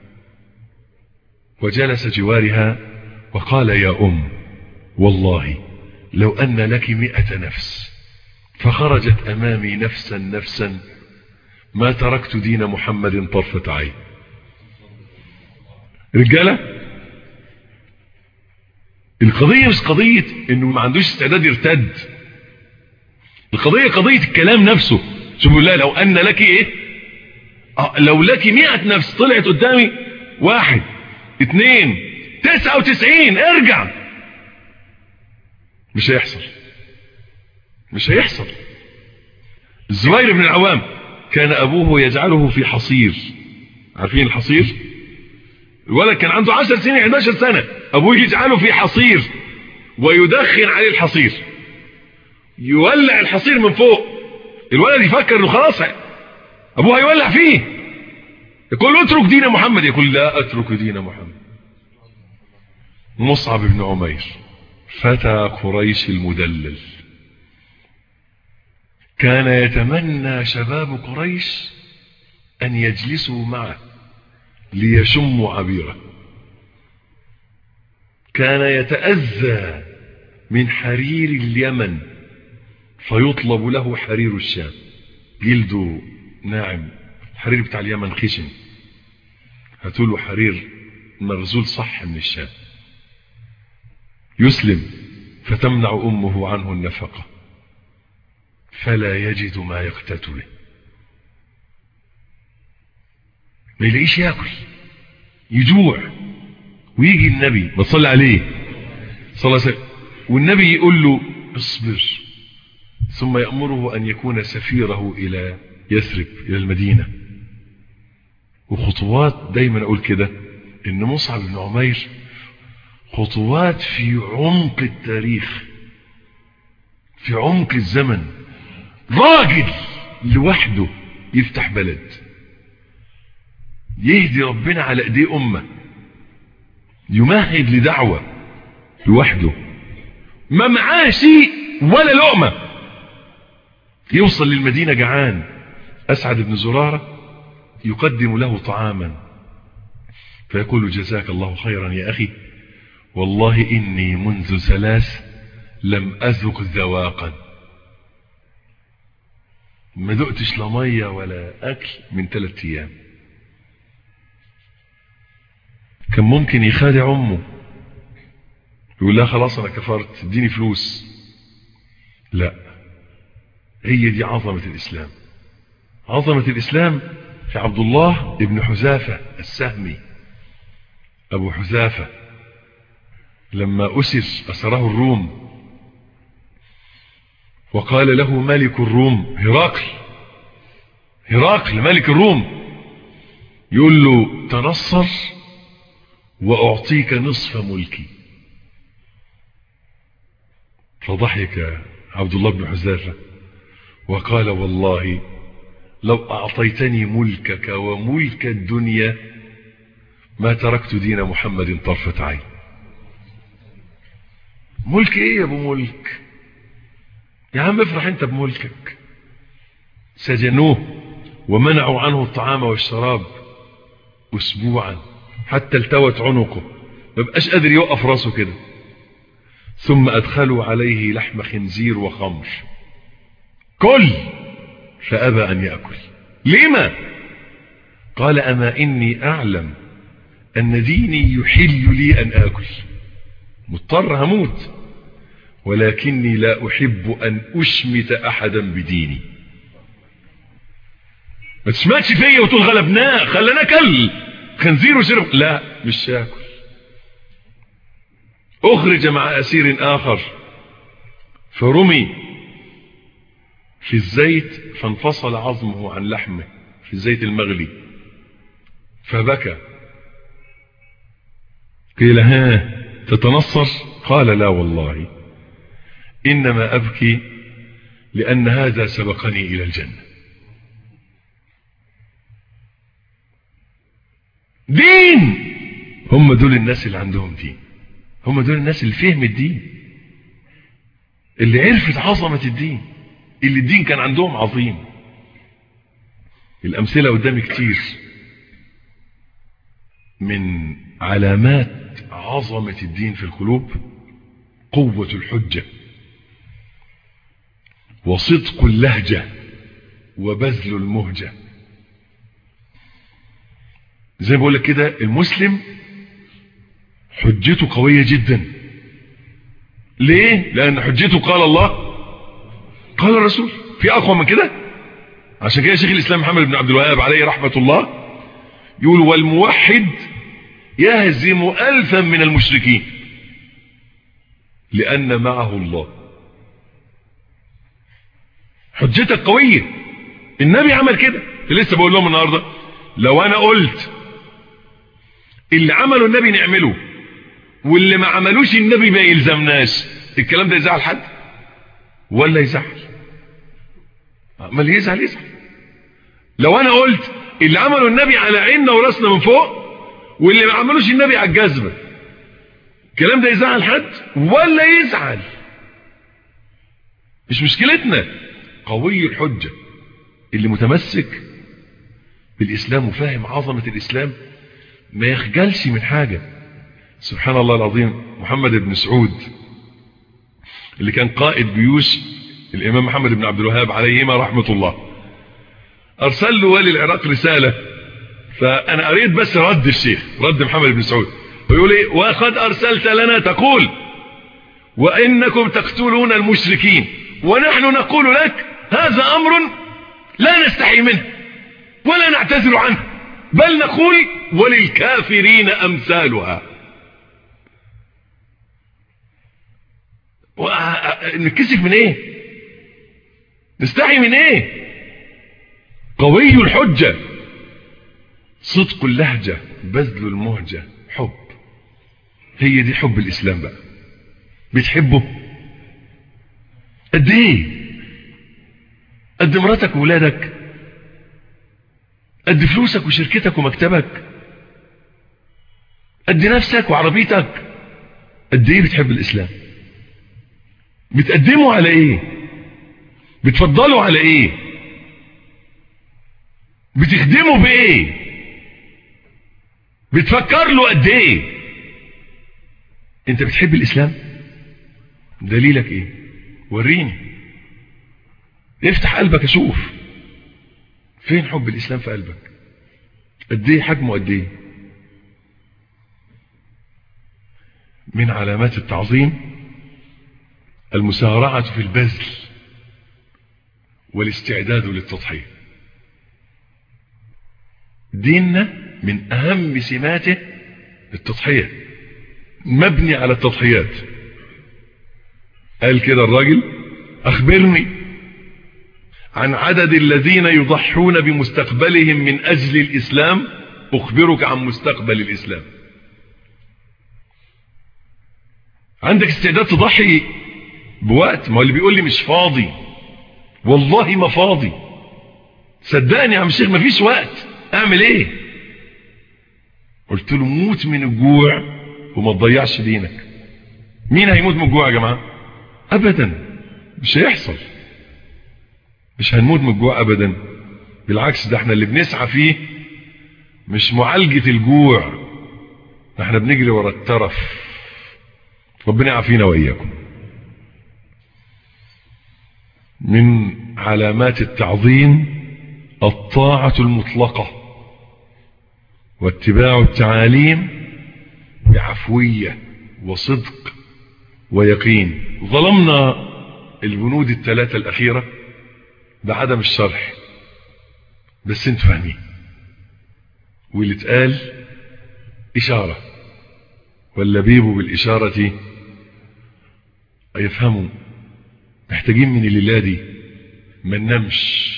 وجلس جوارها وقال يا أم والله لو أن لك مئة نفس فخرجت أمامي نفسا نفسا ما تركت دين محمد طرفة عين رجالة القضية مش قضية انه ما عندوش استعداد يرتد القضية قضية الكلام نفسه شوفوا الله لو ان لك ايه آه لو لك مئة نفس طلعت قدامي واحد اتنين تسعة وتسعين ارجع مش هيحصل مش هيحصل الزبير بن العوام كان أبوه يجعله في حصير عارفين الحصير الولد كان عنده عشر سنين 11 سنة أبوه يجعله في حصير ويدخن عليه الحصير يولع الحصير من فوق الولد يفكر انه خلاص أبوه هيولع فيه يقول له اترك دين محمد يقول لا أترك دين محمد مصعب بن عمير فتى قريش المدلل كان يتمنى شباب قريش أن يجلسوا معه ليشموا عبيره كان يتأذى من حرير اليمن فيطلب له حرير الشام جلده ناعم الحرير بتاع اليمن خشن هاتوله حرير مغزول صح من الشام يسلم فتمنع أمه عنه النفقة فلا يجد ما يقتات به ما يلاقيش ياكل يجوع ويجي النبي ما تصلي عليه صلى الله عليه وسلم والنبي يقول له اصبر ثم يأمره أن يكون سفيره إلى يثرب إلى المدينة وخطوات دايما أقول كده إن مصعب بن عمير خطوات في عمق التاريخ في عمق الزمن راجل لوحده يفتح بلد يهدي ربنا على ايديه امه يمهد لدعوه لوحده ما معاه شيء ولا لقمه يوصل للمدينه جعان اسعد بن زراره يقدم له طعاما فيقول جزاك الله خيرا يا اخي والله اني منذ ثلاث لم اذق ذواقا ما دقتش لا ميه ولا اكل من ثلاث ايام كان ممكن يخادع امه يقول لها خلاص انا كفرت اديني فلوس لا هي دي عظمة الاسلام عظمة الاسلام في عبد الله ابن حذافة السهمي ابو حذافة لما اسر اسره الروم وقال له ملك الروم هراقل هراقل ملك الروم يقول له تنصر وأعطيك نصف ملكي فضحك عبد الله بن حذافة وقال والله لو أعطيتني ملكك وملك الدنيا ما تركت دين محمد طرفة عين ملك ايه يا ابو ملك يا عم افرح انت بملكك سجنوه ومنعوا عنه الطعام والشراب اسبوعا حتى التوت عنقه ما بقاش قادر يوقف راسه كده ثم ادخلوا عليه لحم خنزير وخمر كل فابى ان ياكل لما قال اما اني اعلم ان ديني يحل لي ان اكل مضطر هموت ولكني لا احب ان اشمت احدا بديني ما تسمعش فيا وتقول غلبناه خلنا كل خنزير وشرب لا مش شاكل اخرج مع اسير اخر فرمي في الزيت فانفصل عظمه عن لحمه في الزيت المغلي فبكى قيل ها تتنصر قال لا والله انما ابكي لان هذا سبقني الى الجنه دين هم دول الناس اللي عندهم دين هم دول الناس اللي فهم الدين اللي عرفت عظمة الدين اللي الدين كان عندهم عظيم الأمثلة قدامي كتير من علامات عظمة الدين في القلوب قوة الحجة وصدق اللهجة وبذل المهجة زي ما بقول لك كده المسلم حجته قوية جدا ليه لان حجته قال الله قال الرسول في اقوى من كده عشان كده شيخ الاسلام محمد بن عبد الوهاب عليه رحمة الله يقول والموحد يهزم الفا من المشركين لان معه الله حجتك قوية النبي عمل كده لسه بقول لهم النهاردة لو انا قلت اللي عمله النبي نعمله واللي ما عملوش النبي ما يلزمناش الكلام ده يزعل حد ولا يزعل ما اللي يزعل يزعل لو انا قلت اللي عمله النبي على عيننا وراسنا من فوق واللي ما عملوش النبي على الجزمه الكلام ده يزعل حد ولا يزعل مش مشكلتنا قوي الحجه اللي متمسك بالاسلام وفاهم عظمه الاسلام ما يخجلش من حاجة سبحان الله العظيم محمد بن سعود اللي كان قائد جيوش الإمام محمد بن عبد الوهاب عليهما رحمة الله أرسل له والي العراق رسالة فأنا قريت بس رد الشيخ رد محمد بن سعود ويقول ايه وقد أرسلت لنا تقول وإنكم تقتلون المشركين ونحن نقول لك هذا أمر لا نستحي منه ولا نعتذر عنه بل نقول وللكافرين أمثالها نتكسف من ايه نستحي من ايه قوي الحجة صدق اللهجة بذل المهجة حب هي دي حب الإسلام بقى بتحبه قد ايه قد مراتك وولادك قد فلوسك وشركتك ومكتبك قد نفسك وعربيتك قد ايه بتحب الاسلام بتقدمه على ايه بتفضله على ايه بتخدمه بايه بتفكر له قد ايه انت بتحب الاسلام دليلك ايه وريني افتح قلبك اشوف فين حب الاسلام في قلبك قد ايه حجمه قد ايه من علامات التعظيم المسارعة في البذل والاستعداد للتضحية ديننا من أهم سماته التضحية مبني على التضحيات قال كده الراجل أخبرني عن عدد الذين يضحون بمستقبلهم من أجل الإسلام أخبرك عن مستقبل الإسلام عندك استعداد تضحي بوقت ما هو اللي بيقول لي مش فاضي والله ما فاضي صدقني يا عم الشيخ مفيش وقت اعمل ايه قلت له موت من الجوع وما تضيعش دينك مين هيموت من الجوع يا جماعه ابدا مش هيحصل مش هنموت من الجوع ابدا بالعكس ده احنا اللي بنسعى فيه مش معالجة الجوع احنا بنجري ورا الترف ربنا يعافينا واياكم من علامات التعظيم الطاعة المطلقة واتباع التعاليم بعفوية وصدق ويقين ظلمنا البنود الثلاثة الأخيرة بعدم الشرح بس انتوا فاهمين واللي اتقال إشارة واللبيب بالإشارة يفهموا محتاجين من الليلة دي ما ننامش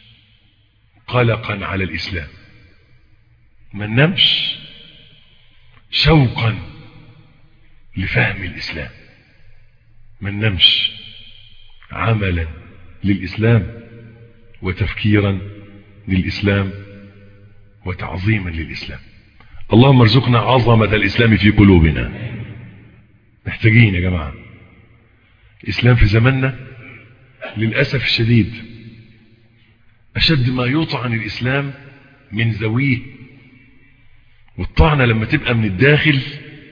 قلقا على الإسلام ما ننامش شوقا لفهم الإسلام ما ننامش عملا للإسلام وتفكيرا للإسلام وتعظيما للإسلام اللهم ارزقنا عظمة الإسلام في قلوبنا محتاجين يا جماعة الإسلام في زماننا للأسف الشديد أشد ما يطعن الإسلام من ذويه والطعنة لما تبقى من الداخل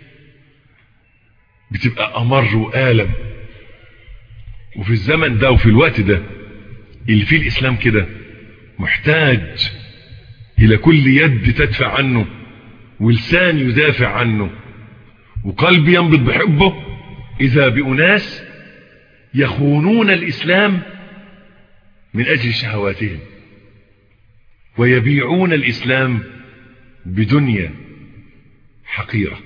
بتبقى أمر وآلم وفي الزمن ده وفي الوقت ده اللي فيه الإسلام كده محتاج إلى كل يد تدفع عنه ولسان يدافع عنه وقلب ينبض بحبه إذا بأناس يخونون الإسلام من أجل شهواتهم ويبيعون الإسلام بدنيا حقيرة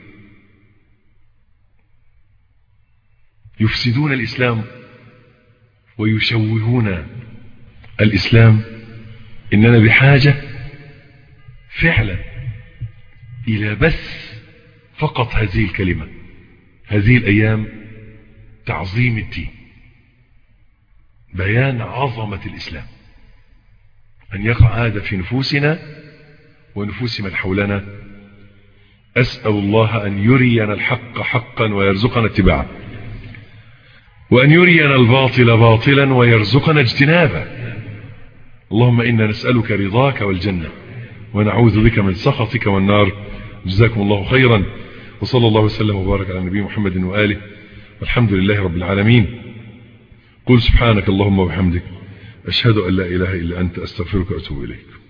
يفسدون الإسلام ويشوهون الإسلام إننا بحاجة فعلا إلى بس فقط هذه الكلمة هذه الأيام تعظيم الدين بيان عظمة الإسلام أن يقع هذا في نفوسنا ونفوس من حولنا أسأل الله أن يرينا الحق حقا ويرزقنا اتباعه وأن يرينا الباطل باطلا ويرزقنا اجتنابه اللهم إنا نسألك رضاك والجنة ونعوذ بك من سخطك والنار جزاكم الله خيرا وصلى الله وسلم وبارك على نبي محمد وآله والحمد لله رب العالمين قل سبحانك اللهم وبحمدك أشهد أن لا إله إلا أنت أستغفرك وأتوب إليك